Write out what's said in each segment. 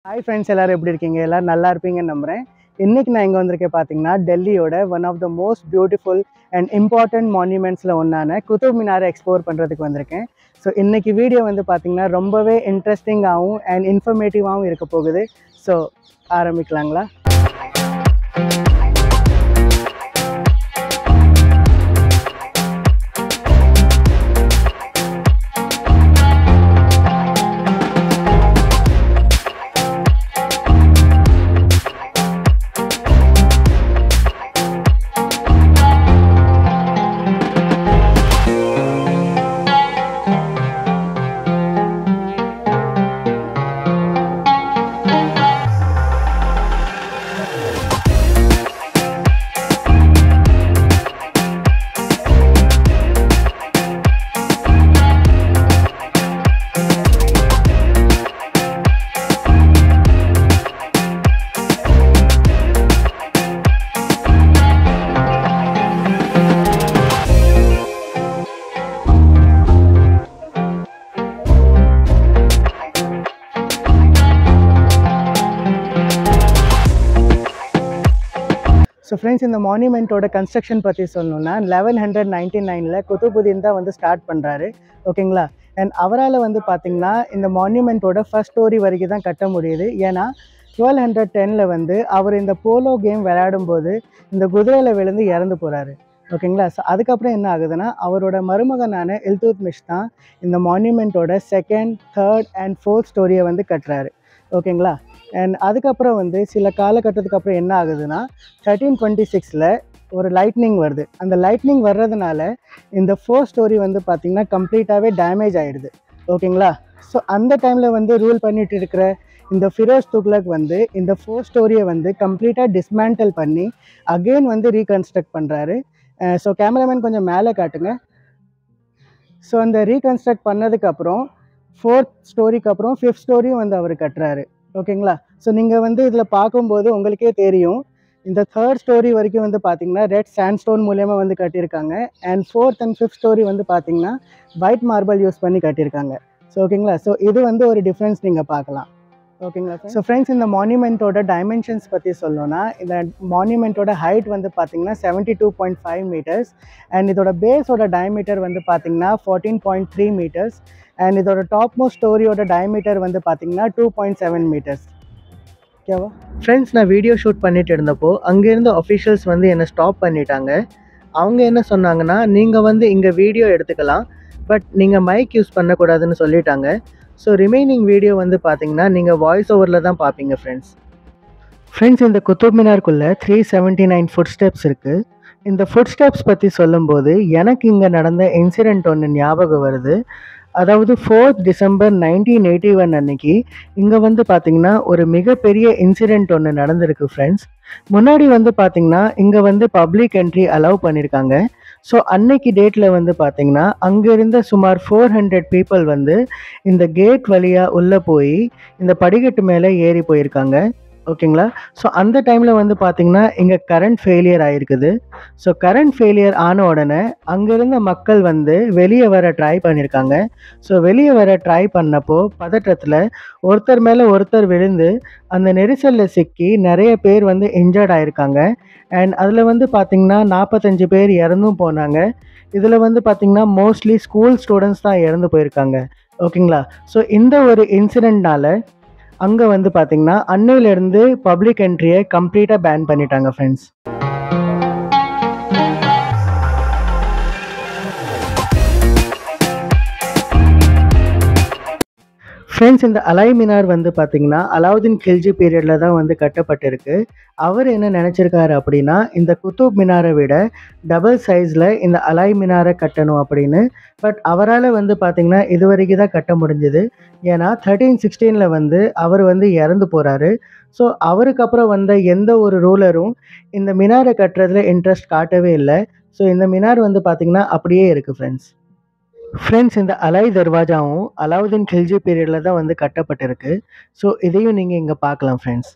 hi friends எல்லாரும் எப்படி இருக்கீங்க எல்லாரும் நல்லா இருப்பீங்கன்னு நம்புகிறேன் இன்றைக்கி நான் இங்கே வந்திருக்கேன் பார்த்தீங்கன்னா டெல்லியோட one of the most beautiful and important மான்யூமெண்ட்ஸில் ஒன்றான குதுப் மினாரை எக்ஸ்ப்ளோர் பண்ணுறதுக்கு வந்திருக்கேன் ஸோ இன்றைக்கி வீடியோ வந்து பார்த்தீங்கன்னா ரொம்பவே இன்ட்ரெஸ்டிங்காகவும் அண்ட் இன்ஃபர்மேட்டிவாகவும் இருக்க போகுது ஸோ ஆரம்பிக்கலாங்களா ஸோ ஃப்ரெண்ட்ஸ் இந்த மான்யூமெண்ட்டோட கன்ஸ்ட்ரக்ஷன் பற்றி சொல்லணும்னா லெவன் ஹண்ட்ரட் நைன்டி நைனில் குத்துபுதீன் தான் வந்து ஸ்டார்ட் பண்ணுறாரு ஓகேங்களா அண்ட் அவரால் வந்து பார்த்திங்கன்னா இந்த மான்யூமெண்ட்டோட ஃபர்ஸ்ட் ஸ்டோரி வரைக்கும் தான் கட்ட முடியுது ஏன்னா டுவெல் ஹண்ட்ரட் டெனில் வந்து அவர் இந்த போலோ கேம் விளையாடும்போது இந்த குதிரையில் விழுந்து இறந்து போகிறாரு ஓகேங்களா ஸோ அதுக்கப்புறம் என்ன ஆகுதுன்னா அவரோட மருமகனான இல்துத் மிஷ் தான் இந்த மான்யூமெண்ட்டோட செகண்ட் தேர்ட் அண்ட் ஃபோர்த் ஸ்டோரியை வந்து கட்டுறாரு ஓகேங்களா அண்ட் அதுக்கப்புறம் வந்து சில காலகட்டத்துக்கு அப்புறம் என்ன ஆகுதுன்னா தேர்ட்டீன் டுவெண்ட்டி சிக்ஸில் ஒரு லைட்னிங் வருது அந்த லைட்னிங் வர்றதுனால இந்த ஃபோர் ஸ்டோரி வந்து பார்த்திங்கன்னா கம்ப்ளீட்டாகவே டேமேஜ் ஆகிடுது ஓகேங்களா ஸோ அந்த டைமில் வந்து ரூல் பண்ணிட்டு இருக்கிற இந்த ஃபிரோஸ் துக்லக் வந்து இந்த ஃபோர் ஸ்டோரியை வந்து கம்ப்ளீட்டாக டிஸ்மேண்டில் பண்ணி அகெயின் வந்து ரீகன்ஸ்ட்ரக்ட் பண்ணுறாரு ஸோ கேமராமேன் கொஞ்சம் மேலே காட்டுங்க ஸோ அந்த ரீகன்ஸ்ட்ரக்ட் பண்ணதுக்கப்புறம் ஃபோர்த் ஸ்டோரிக்கு அப்புறம் ஃபிஃப்த் ஸ்டோரியும் வந்து அவர் கட்டுறாரு ஓகேங்களா ஸோ நீங்கள் வந்து இதில் பார்க்கும்போது உங்களுக்கே தெரியும் இந்த தேர்ட் ஸ்டோரி வரைக்கும் வந்து பார்த்தீங்கன்னா ரெட் சாண்ட்ஸ்டோன் மூலயமா வந்து கட்டியிருக்காங்க and fourth and fifth storey வந்து பார்த்தீங்கன்னா ஒயிட் மார்பிள் யூஸ் பண்ணி கட்டியிருக்காங்க ஸோ ஓகேங்களா ஸோ இது வந்து ஒரு டிஃப்ரென்ஸ் நீங்கள் பார்க்கலாம் ஓகேங்களா ஸோ ஃப்ரெண்ட்ஸ் இந்த மான்யூமெண்ட்டோட டைமென்ஷன்ஸ் பற்றி சொல்லணும்னா இந்த மான்யூமெண்ட்டோட ஹைட் வந்து பார்த்தீங்கன்னா seventy two point five metres and இதோட பேஸோட டயமீட்டர் வந்து பார்த்தீங்கன்னா fourteen point three metres and இதோட டாப் மோஸ்ட் ஸ்டோரியோட டயமீட்டர் வந்து பார்த்தீங்கன்னா டூ பாயிண்ட் செவன் மீட்டர்ஸ் ஓகேவா ஃப்ரெண்ட்ஸ் நான் வீடியோ ஷூட் பண்ணிட்டு இருந்தப்போ அங்கேருந்து அஃபிஷியல்ஸ் வந்து என்னை ஸ்டாப் பண்ணிட்டாங்க அவங்க என்ன சொன்னாங்கன்னா நீங்கள் வந்து இங்கே வீடியோ எடுத்துக்கலாம் பட் நீங்கள் மைக் யூஸ் பண்ணக்கூடாதுன்னு சொல்லிட்டாங்க ஸோ ரிமைனிங் வீடியோ வந்து பார்த்தீங்கன்னா நீங்கள் வாய்ஸ் ஓவரில் தான் பார்ப்பீங்க ஃப்ரெண்ட்ஸ் ஃப்ரெண்ட்ஸ் இந்த குத்துப் மினாருக்குள்ளே three seventy nine foot steps இருக்குது இந்த ஃபுட் ஸ்டெப்ஸ் பற்றி சொல்லும்போது எனக்கு இங்கே நடந்த இன்சிடெண்ட் ஒன்று ஞாபகம் வருது அதாவது fourth December nineteen eighty one அன்னைக்கு இங்கே வந்து பார்த்தீங்கன்னா ஒரு மிகப்பெரிய இன்சிடெண்ட் ஒன்று நடந்திருக்கு ஃப்ரெண்ட்ஸ் முன்னாடி வந்து பார்த்தீங்கன்னா இங்கே வந்து பப்ளிக் என்ட்ரி அலோவ் பண்ணியிருக்காங்க ஸோ அன்னைக்கு டேட்டில் வந்து பார்த்தீங்கன்னா அங்கே இருந்த சுமார் ஃபோர் ஹண்ட்ரட் பீப்புள் வந்து இந்த கேட் வழியாக உள்ளே போய் இந்த படிக்கட்டு மேலே ஏறி போயிருக்காங்க ஓகேங்களா ஸோ அந்த டைமில் வந்து பார்த்தீங்கன்னா இங்கே கரண்ட் ஃபெயிலியர் ஆகிருக்குது ஸோ கரண்ட் ஃபெயிலியர் ஆன உடனே அங்கே இருந்த மக்கள் வந்து வெளியே வர ட்ரை பண்ணியிருக்காங்க ஸோ வெளியே வர ட்ரை பண்ணப்போ பதற்றத்தில் ஒருத்தர் மேலே ஒருத்தர் விழுந்து அந்த நெரிசலில் சிக்கி நிறைய பேர் வந்து இன்ஜர்ட் ஆயிருக்காங்க அண்ட் அதில் வந்து பார்த்திங்கன்னா நாற்பத்தஞ்சு பேர் இறந்தும் போனாங்க இதில் வந்து பார்த்திங்கன்னா மோஸ்ட்லி ஸ்கூல் ஸ்டூடெண்ட்ஸ் தான் இறந்து போயிருக்காங்க ஓகேங்களா ஸோ இந்த ஒரு இன்சிடெண்ட்னால அங்கே வந்து பார்த்திங்கன்னா அன்னையிலேருந்து பப்ளிக் என்ட்ரியை கம்ப்ளீட்டாக பேன் பண்ணிட்டாங்க ஃப்ரெண்ட்ஸ் ஃப்ரெண்ட்ஸ் இந்த அலாய் மினார் வந்து பார்த்தீங்கன்னா அலாவுதீன் கில்ஜி பீரியடில் தான் வந்து கட்டப்பட்டிருக்கு அவர் என்ன நினச்சிருக்காரு அப்படின்னா இந்த குத்துப் மினாரை விட டபுள் சைஸில் இந்த அலாய் மினாரை கட்டணும் அப்படின்னு பட் அவரால் வந்து பார்த்திங்கன்னா இது வரைக்கும் தான் கட்ட முடிஞ்சுது ஏன்னா தேர்ட்டீன் சிக்ஸ்டீனில் வந்து அவர் வந்து இறந்து போகிறாரு ஸோ அவருக்கு அப்புறம் வந்த எந்த ஒரு ரூலரும் இந்த மினாரை கட்டுறதுல இன்ட்ரெஸ்ட் காட்டவே இல்லை ஸோ இந்த மினார் வந்து பார்த்திங்கன்னா அப்படியே இருக்குது ஃப்ரெண்ட்ஸ் ஃப்ரெண்ட்ஸ் இந்த அலாய் தர்வாஜாவும் அலாவுதீன் கில்ஜி பீரியடில் தான் வந்து கட்டப்பட்டிருக்கு ஸோ இதையும் நீங்கள் இங்கே பார்க்கலாம் ஃப்ரெண்ட்ஸ்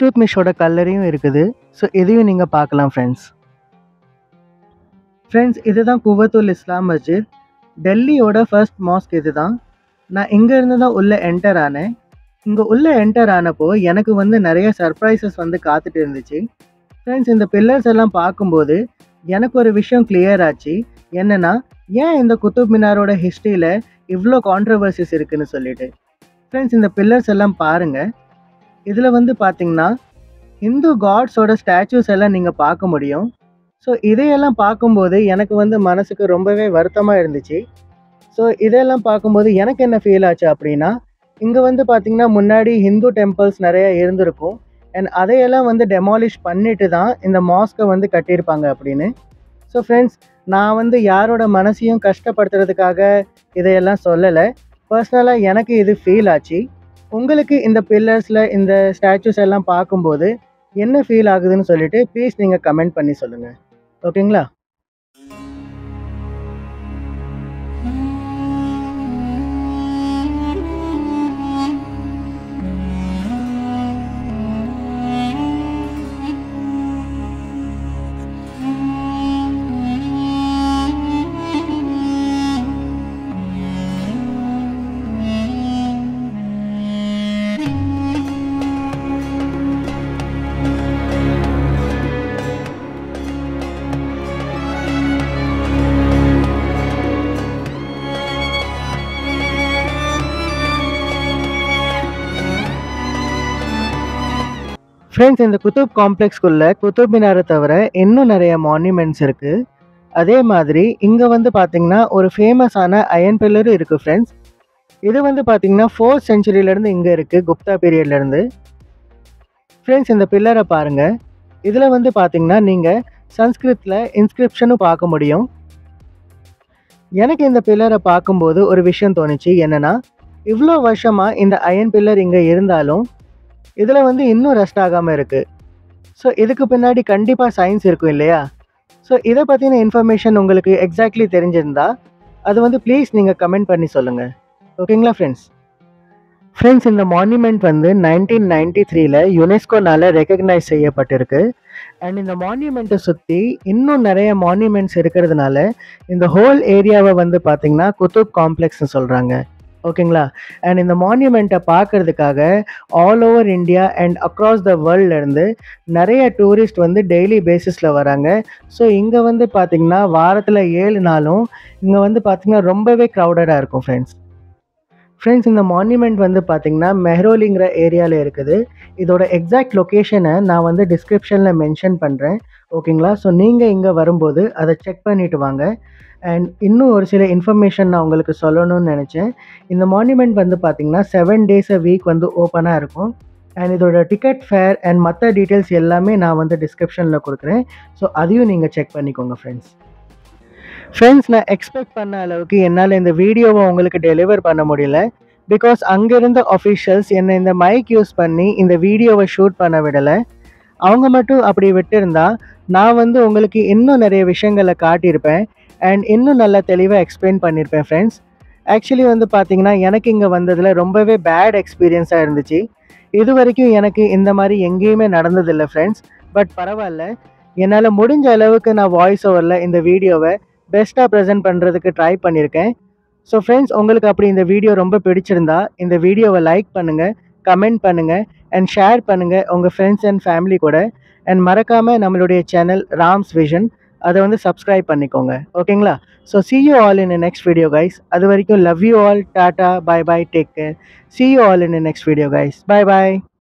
இல்துத்மிஷோட கல்லறையும் இருக்குது ஸோ இதையும் நீங்கள் பார்க்கலாம் ஃப்ரெண்ட்ஸ் ஃப்ரெண்ட்ஸ் இதுதான் குவத்துல் இஸ்லாம் மஸ்ஜித் டெல்லியோட ஃபர்ஸ்ட் மாஸ்க் இதுதான் நான் இங்கே இருந்து தான் உள்ளே என்டர் ஆனேன் இங்கே உள்ளே என்டர் ஆனப்போ எனக்கு வந்து நிறைய சர்ப்ரைசஸ் வந்து காத்துட்டு இருந்துச்சு ஃப்ரெண்ட்ஸ் இந்த பில்லர்ஸ் எல்லாம் பார்க்கும்போது எனக்கு ஒரு விஷயம் கிளியர் ஆச்சு என்னன்னா ஏன் இந்த குத்துப் மினாரோட ஹிஸ்ட்ரியில் இவ்வளோ கான்ட்ரவர்சிஸ் இருக்குன்னு சொல்லிட்டு ஃப்ரெண்ட்ஸ் இந்த பில்லர்ஸ் எல்லாம் பாருங்க இதில் வந்து பார்த்தீங்கன்னா இந்து காட்ஸோட ஸ்டாச்சூஸ் எல்லாம் நீங்கள் பார்க்க முடியும் ஸோ இதையெல்லாம் பார்க்கும்போது எனக்கு வந்து மனசுக்கு ரொம்பவே வருத்தமாக இருந்துச்சு ஸோ இதெல்லாம் பார்க்கும்போது எனக்கு என்ன ஃபீல் ஆச்சு அப்படின்னா இங்கே வந்து பார்த்தீங்கன்னா முன்னாடி ஹிந்து டெம்பிள்ஸ் நிறைய இருந்திருக்கும் அண்ட் அதையெல்லாம் வந்து டெமாலிஷ் பண்ணிட்டு தான் இந்த மாஸ்கை வந்து கட்டியிருப்பாங்க அப்படின்னு ஸோ ஃப்ரெண்ட்ஸ் நான் வந்து யாரோட மனசையும் கஷ்டப்படுத்துறதுக்காக இதையெல்லாம் சொல்லலை பர்சனலாக எனக்கு இது ஃபீல் ஆச்சு உங்களுக்கு இந்த பில்லர்ஸில் இந்த ஸ்டாச்சூஸ் எல்லாம் பார்க்கும்போது என்ன ஃபீல் ஆகுதுன்னு சொல்லிட்டு ப்ளீஸ் நீங்கள் கமெண்ட் பண்ணி சொல்லுங்கள் ஓகேங்களா ஃப்ரெண்ட்ஸ் இந்த குத்துப் காம்ப்ளெக்ஸ்குள்ள குத்துப் மினாரை தவிர இன்னும் நிறைய மான்யூமெண்ட்ஸ் இருக்குது அதே மாதிரி இங்கே வந்து பார்த்தீங்கன்னா ஒரு ஃபேமஸான அயன் பில்லரும் இருக்குது ஃப்ரெண்ட்ஸ் இது வந்து பார்த்தீங்கன்னா ஃபோர்த் செஞ்சுரியிலேருந்து இங்கே இருக்குது குப்தா பீரியட்லேருந்து ஃப்ரெண்ட்ஸ் இந்த பில்லரை பாருங்கள் இதில் வந்து பார்த்தீங்கன்னா நீங்கள் சன்ஸ்கிருத்தில் இன்ஸ்கிரிப்ஷனும் பார்க்க முடியும் எனக்கு இந்த பில்லரை பார்க்கும்போது ஒரு விஷயம் தோணுச்சு என்னென்னா இவ்வளோ வருஷமாக இந்த அயன் பில்லர் இங்கே இருந்தாலும் இதில் வந்து இன்னும் ரெஸ்ட் ஆகாமல் இருக்குது ஸோ இதுக்கு பின்னாடி கண்டிப்பாக சயின்ஸ் இருக்கும் இல்லையா ஸோ இதை பற்றின இன்ஃபர்மேஷன் உங்களுக்கு எக்ஸாக்ட்லி தெரிஞ்சிருந்தா அது வந்து ப்ளீஸ் நீங்கள் கமெண்ட் பண்ணி சொல்லுங்கள் ஓகேங்களா ஃப்ரெண்ட்ஸ் ஃப்ரெண்ட்ஸ் இந்த மான்யூமெண்ட் வந்து நைன்டீன் நைன்டி த்ரீல யுனெஸ்கோனால ரெக்கக்னைஸ் செய்யப்பட்டிருக்கு அண்ட் இந்த மான்யூமெண்ட்டை சுற்றி இன்னும் நிறைய மான்யூமெண்ட்ஸ் இருக்கிறதுனால இந்த ஹோல் ஏரியாவை வந்து பார்த்திங்கன்னா குத்துப் காம்ப்ளெக்ஸ்னு சொல்கிறாங்க ஓகேங்களா அண்ட் இந்த மான்யூமெண்ட்டை பார்க்கறதுக்காக all over India and across the வேர்ல்ட்லேருந்து நிறைய டூரிஸ்ட் வந்து டெய்லி பேசிஸில் வராங்க ஸோ இங்கே வந்து பார்த்திங்கன்னா வாரத்தில் ஏழு நாளும் இங்கே வந்து பார்த்திங்கன்னா ரொம்பவே க்ரௌடடாக இருக்கும் ஃப்ரெண்ட்ஸ் ஃப்ரெண்ட்ஸ் இந்த மான்யூமெண்ட் வந்து பார்த்திங்கன்னா மெஹ்ரோலிங்கிற ஏரியாவில் இருக்குது இதோட எக்ஸாக்ட் லொக்கேஷனை நான் வந்து டிஸ்கிரிப்ஷனில் மென்ஷன் பண்ணுறேன் ஓகேங்களா ஸோ நீங்கள் இங்கே வரும்போது அதை செக் பண்ணிவிட்டு வாங்க அண்ட் இன்னும் ஒரு சில இன்ஃபர்மேஷன் நான் உங்களுக்கு சொல்லணும்னு நினச்சேன் இந்த மான்யூமெண்ட் வந்து பார்த்திங்கன்னா செவன் டேஸ் அ வீக் வந்து ஓப்பனாக இருக்கும் அண்ட் இதோட டிக்கெட் ஃபேர் அண்ட் மற்ற டீட்டெயில்ஸ் எல்லாமே நான் வந்து டிஸ்கிரிப்ஷனில் கொடுக்குறேன் ஸோ அதையும் நீங்கள் செக் பண்ணிக்கோங்க ஃப்ரெண்ட்ஸ் ஃப்ரெண்ட்ஸ் நான் எக்ஸ்பெக்ட் பண்ண அளவுக்கு என்னால் இந்த வீடியோவை உங்களுக்கு டெலிவர் பண்ண முடியல பிகாஸ் அங்கே இருந்த அஃபிஷியல்ஸ் என்னை இந்த மைக் யூஸ் பண்ணி இந்த வீடியோவை ஷூட் பண்ண விடலை அவங்க மட்டும் அப்படி விட்டிருந்தா நான் வந்து உங்களுக்கு இன்னும் நிறைய விஷயங்களை காட்டியிருப்பேன் அண்ட் இன்னும் நல்லா தெளிவாக எக்ஸ்பிளைன் பண்ணியிருப்பேன் ஃப்ரெண்ட்ஸ் ஆக்சுவலி வந்து பார்த்தீங்கன்னா எனக்கு இங்கே வந்ததில் ரொம்பவே பேட் எக்ஸ்பீரியன்ஸாக இருந்துச்சு இது வரைக்கும் எனக்கு இந்த மாதிரி எங்கேயுமே நடந்ததில்லை ஃப்ரெண்ட்ஸ் பட் பரவாயில்ல என்னால் முடிஞ்ச அளவுக்கு நான் வாய்ஸ் ஓவரில் இந்த வீடியோவை பெஸ்ட்டாக ப்ரெசென்ட் பண்ணுறதுக்கு ட்ரை பண்ணியிருக்கேன் ஸோ ஃப்ரெண்ட்ஸ் உங்களுக்கு அப்படி இந்த வீடியோ ரொம்ப பிடிச்சிருந்தா இந்த வீடியோவை லைக் பண்ணுங்கள் கமெண்ட் பண்ணுங்கள் அண்ட் ஷேர் பண்ணுங்கள் உங்கள் ஃப்ரெண்ட்ஸ் அண்ட் ஃபேமிலி கூட அண்ட் மறக்காமல் நம்மளுடைய சேனல் ராம்ஸ் விஷன் அதை வந்து சப்ஸ்கிரைப் பண்ணிக்கோங்க ஓகேங்களா so see you all in next video guys அது வரைக்கும் love you all tata bye bye take care see you all in next video guys bye bye